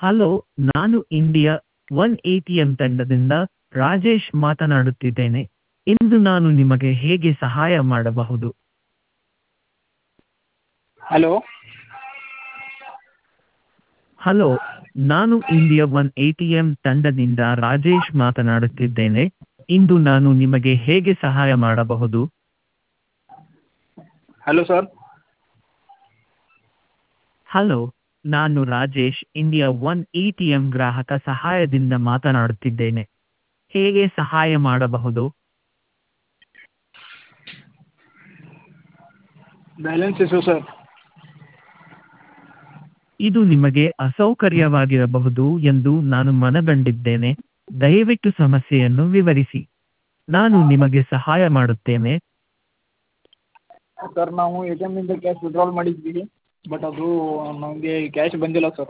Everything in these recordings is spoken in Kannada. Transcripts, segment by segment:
ಹಲೋ ನಾನು India one A T M ತಂಡದಿಂದ ರಾಜೇಶ್ ಮಾತನಾಡುತ್ತಿದ್ದೇನೆ ಇಂದು ನಾನು ನಿಮಗೆ ಹೇಗೆ ಸಹಾಯ ಮಾಡಬಹುದು ಹಲೋ ಹಲೋ ನಾನು India one A T M ತಂಡದಿಂದ ರಾಜೇಶ್ ಮಾತನಾಡುತ್ತಿದ್ದೇನೆ ಇಂದು ನಾನು ನಿಮಗೆ ಹೇಗೆ ಸಹಾಯ ಮಾಡಬಹುದು ಹಲೋ ಸರ್ ಹಲೋ ನಾನು Rajesh India one A T M ಗ್ರಾಹಕ ಸಹಾಯದಿಂದ ಮಾತನಾಡುತ್ತಿದ್ದೇನೆ ಹೇಗೆ ಸಹಾಯ ಮಾಡಬಹುದು ಬ್ಯಾಲೆನ್ಸ್ ಇಶ್ಯೂ ಸರ್ ಇದು ನಿಮಗೆ ಅಸೌಕರ್ಯವಾಗಿರಬಹುದು ಎಂದು ನಾನು ಮನಗಂಡಿದ್ದೇನೆ ದಯವಿಟ್ಟು ಸಮಸ್ಯೆಯನ್ನು ವಿವರಿಸಿ ನಾನು ನಿಮಗೆ ಸಹಾಯ ಮಾಡುತ್ತೇನೆ ಸರ್ ನಾವು ಎ ಟಿ ಎಮ್ಮಿಂದ ಕ್ಯಾಶ್ ವಿಡ್ರಾಲ್ ಮಾಡಿದ್ವಿ ಬಟ್ ಅದು ನಮಗೆ ಕ್ಯಾಶ್ ಬಂದಿಲ್ಲ ಸರ್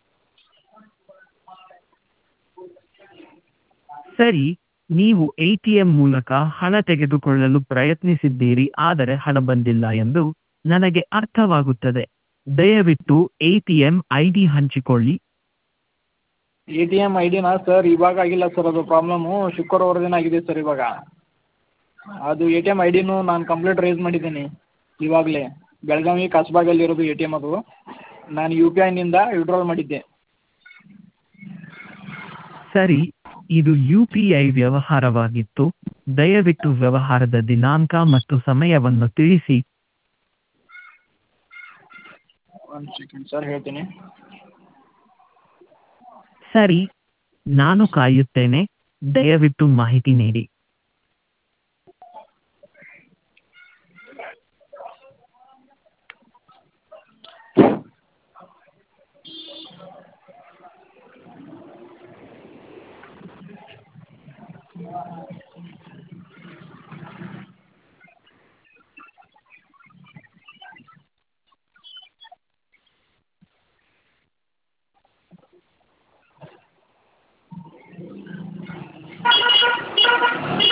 ಸರಿ ನೀವು ಎ ಟಿ ಎಂ ಮೂಲಕ ಹಣ ತೆಗೆದುಕೊಳ್ಳಲು ಪ್ರಯತ್ನಿಸಿದ್ದೀರಿ ಆದರೆ ಹಣ ಬಂದಿಲ್ಲ ಎಂದು ನನಗೆ ಅರ್ಥವಾಗುತ್ತದೆ ದಯವಿಟ್ಟು A T M I D ಹಂಚಿಕೊಳ್ಳಿ ಎ ಟಿ ಎಮ್ ಐ ಡಿನಾ ಸರ್ ಇವಾಗ ಆಗಿಲ್ಲ ಸರ್ ಅದು ಪ್ರಾಬ್ಲಮ್ಮು ಶುಕ್ರವಾರ ದಿನ ಆಗಿದೆ ಸರ್ ಇವಾಗ ಅದು ಎ ಟಿ ಎಮ್ ಐ ಡಿನೂ ನಾನು ಕಂಪ್ಲೇಂಟ್ ರೈಸ್ ಮಾಡಿದ್ದೀನಿ ಇವಾಗಲೇ ಬೆಳಗಾವಿ ಕಾಸ್ಬಾಗಲ್ಲಿರೋದು ಎ ಟಿ ಎಮ್ ಅದು ನಾನು ಯು ಪಿ ಐನಿಂದ ವಿಡ್ರಾಲ್ ಮಾಡಿದ್ದೆ ಸರಿ ಇದು ಯು ಪಿ ಐ ವ್ಯವಹಾರವಾಗಿತ್ತು ದಯವಿಟ್ಟು ವ್ಯವಹಾರದ ದಿನಾಂಕ ಮತ್ತು ಸಮಯವನ್ನು ತಿಳಿಸಿ ಒಂದು ಸೆಕೆಂಡ್ ಸರ್ ಹೇಳ್ತೀನಿ ಸರಿ ನಾನು ಕಾಯುತ್ತೇನೆ ದಯವಿಟ್ಟು ಮಾಹಿತಿ ನೀಡಿ